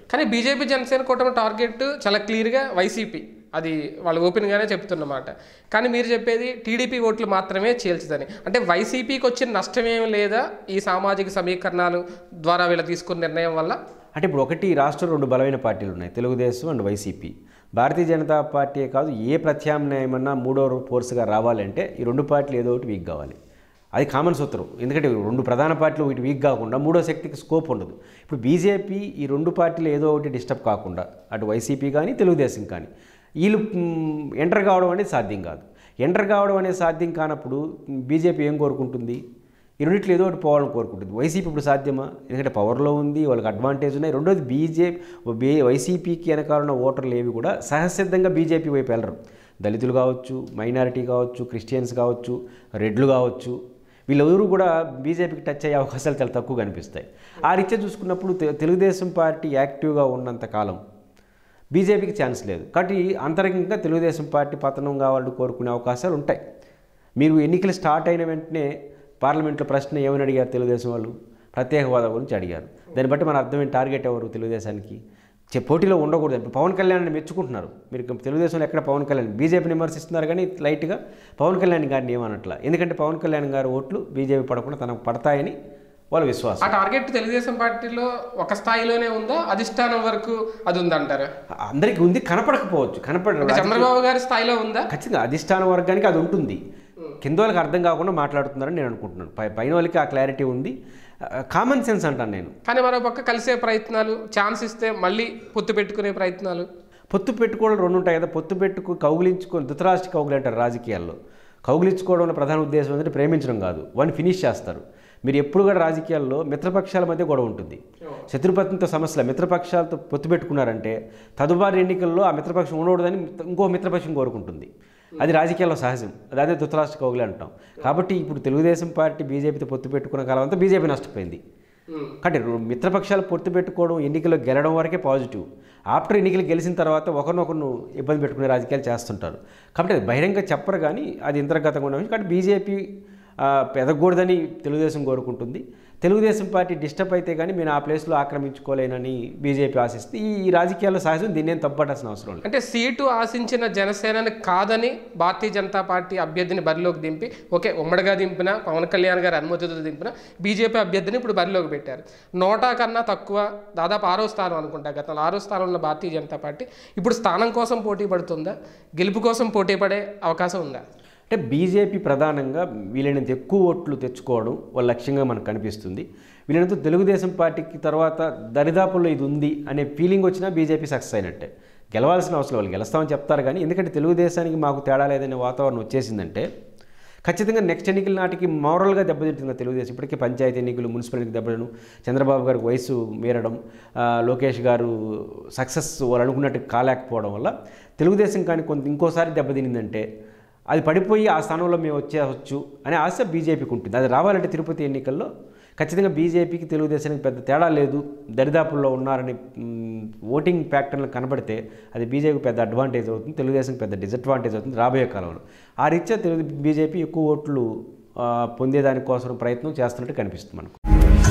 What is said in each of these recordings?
కానీ బీజేపీ జనసేన కూటమి టార్గెట్ చాలా క్లియర్గా వైసీపీ అది వాళ్ళు ఓపెన్గానే చెప్తున్నమాట కానీ మీరు చెప్పేది టీడీపీ ఓట్లు మాత్రమే చీల్చదని అంటే వైసీపీకి వచ్చిన నష్టమేమి లేదా ఈ సామాజిక సమీకరణాలు ద్వారా వీళ్ళు తీసుకున్న నిర్ణయం వల్ల అంటే ఇప్పుడు ఒకటి రాష్ట్రం రెండు బలమైన పార్టీలు ఉన్నాయి Telugu Desam and YCP Bharatiya Janata party కాదు ఏ ప్రత్యామ్నాయమన్నా మూడో ఫోర్స్గా రావాలంటే ఈ రెండు పార్టీలు ఏదో ఒకటి వీక్ కావాలి అది కామన్ సూత్రం ఎందుకంటే రెండు ప్రధాన పార్టీలు వీటి వీక్ కాకుండా మూడో శక్తికి స్కోప్ ఉండదు ఇప్పుడు బీజేపీ ఈ రెండు పార్టీలు ఏదో ఒకటి డిస్టర్బ్ కాకుండా అటు వైసీపీ కానీ తెలుగుదేశం కానీ వీళ్ళు మ్, ఎంటర్ కావడం అనేది సాధ్యం కాదు ఎంటర్ కావడం అనేది సాధ్యం కానప్పుడు బీజేపీ ఏం కోరుకుంటుంది ఈ రెండిట్లో ఏదో ఒకటి పోవాలని కోరుకుంటుంది వైసీపీ ఇప్పుడు సాధ్యమా ఎందుకంటే పవర్లో ఉంది వాళ్ళకి అడ్వాంటేజ్ ఉన్నాయి రెండోది బీజేపీ బీ వైసీపీకి వెనకాల ఉన్న ఓటర్లు ఏవి కూడా సహసిద్ధంగా బీజేపీ వైపు వెళ్ళరు దళితులు కావచ్చు మైనారిటీ కావచ్చు క్రిస్టియన్స్ కావచ్చు రెడ్లు కావచ్చు వీళ్ళెవరూ కూడా బీజేపీకి టచ్ అయ్యే అవకాశాలు చాలా తక్కువ కనిపిస్తాయి ఆ రీత్యా చూసుకున్నప్పుడు తె- తెలుగుదేశం పార్టీ యాక్టివ్గా ఉన్నంత కాలం బీజేపీకి ఛాన్స్ లేదు కాబట్టి అంతరంగంగా తెలుగుదేశం పార్టీ పతనం కావాలని కోరుకునే అవకాశాలు ఉంటాయి మీరు ఎన్నికలు స్టార్ట్ అయిన వెంటనే పార్లమెంట్లో ప్రశ్న ఏమని అడిగారు తెలుగుదేశం వాళ్ళు ప్రత్యేక హోదా గురించి అడిగారు దాన్ని బట్టి మన అర్థమైన టార్గెట్ ఎవరు తెలుగుదేశానికి చె- పోటీలో ఉండకూడదు ఇప్పుడు పవన్ కళ్యాణ్ని మెచ్చుకుంటున్నారు మీరు ఇక తెలుగుదేశంలో ఎక్కడ పవన్ కళ్యాణ్ బీజేపీని విమర్శిస్తున్నారు కానీ లైట్గా పవన్ కళ్యాణ్ గారిని ఏమనట్లా ఎందుకంటే పవన్ కళ్యాణ్ గారి ఓట్లు బీజేపీ పడకుండా తనకు పడతాయని వాళ్ళ విశ్వాసం ఆ టార్గెట్ తెలుగుదేశం పార్టీలో ఒక స్థాయిలోనే ఉందా అధిష్టానం వరకు అది ఉందంటారా అందరికీ ఉంది కనపడకపోవచ్చు కనపడ అంటే చంద్రబాబు గారి స్థాయిలో ఉందా ఖచ్చితంగా అధిష్టాన వర్గానికి అది ఉంటుంది కింద వాళ్ళకి అర్థం కాకుండా మాట్లాడుతున్నారని నేను అనుకుంటున్నాను పై పైన వాళ్ళకి ఆ క్లారిటీ ఉంది కామన్ సెన్స్ అంటాను నేను కానీ మరో పక్క కలిసే ప్రయత్నాలు ఛాన్స్ ఇస్తే మళ్ళీ పొత్తు పెట్టుకునే ప్రయత్నాలు పొత్తు పెట్టుకోవడం రెండు ఉంటాయి కదా పొత్తు పెట్టుకు కౌగులించుకో ధృతరాష్ట్ర కౌగులు అంటారు రాజకీయాల్లో కౌగులించుకోవడంలో ప్రధాన ఉద్దేశం ఏంటంటే ప్రేమించడం కాదు వాడిని ఫినిష్ చేస్తారు మీరు ఎప్పుడు కూడా రాజకీయాల్లో మిత్రపక్షాల మధ్య గొడవ ఉంటుంది శత్రుపత్నితో సమస్యల మిత్రపక్షాలతో పొత్తు పెట్టుకున్నారంటే తదుపరి ఎన్నికల్లో ఆ మిత్రపక్షం ఉండకూడదని ఇంకో మిత్రపక్షం కోరుకుంటుంది అది రాజకీయాల్లో సహజం అదే ధృతరాష్ట్ర కౌగులే అంటాం కాబట్టి ఇప్పుడు తెలుగుదేశం పార్టీ బీజేపీతో పొత్తు పెట్టుకున్న కాలం అంతా బీజేపీ నష్టపోయింది కాబట్టి రు- మిత్రపక్షాలు పొత్తు పెట్టుకోవడం ఎన్నికల్లో గెలవడం వరకే పాజిటివ్ ఆఫ్టర్ ఎన్నికలు గెలిచిన తర్వాత ఒకరినొకరు ఇబ్బంది పెట్టుకునే రాజకీయాలు చేస్తుంటారు కాబట్టి అది బహిరంగ చెప్పరు కానీ అది ఇంతర్గతంగా ఉన్న విషయం కాబట్టి బీజేపీ ఆ, ఎదగకూడదని తెలుగుదేశం కోరుకుంటుంది తెలుగుదేశం పార్టీ డిస్టర్బ్ అయితే కానీ మేము ఆ ప్లేస్లో ఆక్రమించుకోలేనని బీజేపీ ఆశిస్తే ఈ ఈ రాజకీయాల్లో సహజం దీన్ని ఏం తప్పట్టాల్సిన అవసరం లేదు అంటే సీటు ఆశించిన జనసేనని కాదని భారతీయ జనతా పార్టీ అభ్యర్థిని బరిలోకి దింపి ఓకే ఉమ్మడిగా దింపిన పవన్ కళ్యాణ్ గారి అనుమతితో దింపిన బీజేపీ అభ్యర్థిని ఇప్పుడు బరిలోకి పెట్టారు నోటా కన్నా తక్కువ దాదాపు ఆరో స్థానం అనుకుంటా గతంలో ఆరో స్థానంలో భారతీయ జనతా పార్టీ ఇప్పుడు స్థానం కోసం పోటీ పడుతుందా గెలుపు కోసం పోటీ పడే అవకాశం ఉందా అంటే బీజేపీ ప్రధానంగా వీలైనంత ఎక్కువ ఓట్లు తెచ్చుకోవడం వాళ్ళ లక్ష్యంగా మనకు కనిపిస్తుంది వీలైనంత తెలుగుదేశం పార్టీకి తర్వాత దరిదాపుల్లో ఇది ఉంది అనే ఫీలింగ్ వచ్చినా బీజేపీ సక్సెస్ అయినట్టే గెలవాల్సిన అవసరం వాళ్ళు గెలుస్తామని చెప్తారు కానీ ఎందుకంటే తెలుగుదేశానికి మాకు తేడా లేదనే వాతావరణం వచ్చేసిందంటే ఖచ్చితంగా నెక్స్ట్ ఎన్నికల నాటికి మోరల్గా దెబ్బతింటుంది కదా తెలుగుదేశం ఇప్పటికే పంచాయతీ ఎన్నికలు మున్సిపల్ ఎన్నికలు దెబ్బతిను చంద్రబాబు గారికి వయసు మీరడం ఆ, లోకేష్ గారు సక్సెస్ వాళ్ళు అనుకున్నట్టు కాలేకపోవడం వల్ల తెలుగుదేశం కానీ కొంత ఇంకోసారి దెబ్బతినిందంటే అది పడిపోయి ఆ స్థానంలో మేము వచ్చేవచ్చు అనే ఆశ బీజేపీకి ఉంటుంది అది రావాలంటే తిరుపతి ఎన్నికల్లో ఖచ్చితంగా బీజేపీకి తెలుగుదేశానికి పెద్ద తేడా లేదు దరిదాపుల్లో ఉన్నారని మ్, ఓటింగ్ ప్యాటర్న్లు కనబడితే అది బీజేపీకి పెద్ద అడ్వాంటేజ్ అవుతుంది తెలుగుదేశం పెద్ద డిసడ్వాంటేజ్ అవుతుంది రాబోయే కాలంలో ఆ రీత్యా తెలుగు బీజేపీ ఎక్కువ ఓట్లు ఆ, పొందేదానికోసం ప్రయత్నం చేస్తున్నట్టు కనిపిస్తుంది మనకు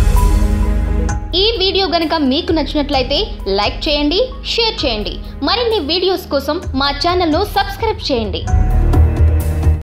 ఈ వీడియో గనుక మీకు నచ్చినట్లయితే లైక్ చేయండి షేర్ చేయండి మరిన్ని వీడియోస్ కోసం మా ఛానల్ను సబ్స్క్రైబ్ చేయండి